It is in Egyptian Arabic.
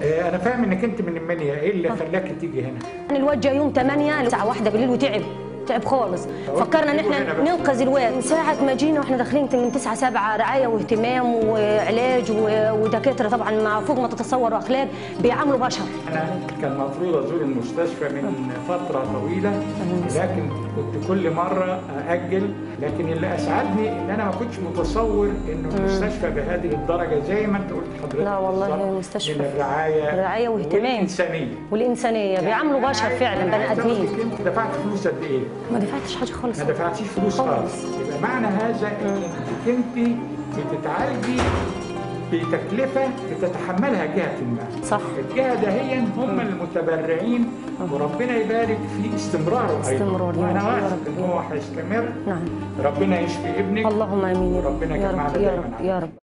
آه، انا فاهم انك انت من المنيا ايه اللي خلاك تيجي هنا الواد جه يوم 8 الساعه 1 بالليل وتعب تعب خالص فكرنا ان احنا ننقذ الواد من ساعه ما جينا واحنا داخلين من 9 7 رعايه واهتمام وعلاج و- ودكاتره طبعا مع فوق ما تتصور واخلاق بيعاملوا بشر انا كان المفروض ازور المستشفى من فتره طويله لكن كنت كل مره ااجل لكن اللي اسعدني ان انا ما كنتش متصور انه المستشفى بهذه الدرجه زي ما انت قلت حضرتك لا والله بالظبط، مستشفى من الرعايه رعاية واهتمام. والانسانيه والانسانيه بيعاملوا أنا بشر عايز- فعلا أنا بني عايز أقول ادمين لك انت دفعت فلوس قد ايه؟ ما دفعتش حاجه خالص ما دفعتيش فلوس خالص. خالص يبقى معنى هذا انك انت بتتعالجي بتكلفه بتتحملها جهه ما صح. الجهه دهيا هم المتبرعين وربنا يبارك في استمراره ايضا استمرار، يا وانا رب، يا واثق رب، ان يا هو هيستمر نعم ربنا يشفي ابنك اللهم امين يا رب وربنا يا يجمعنا رب يا دايما رب على يا رب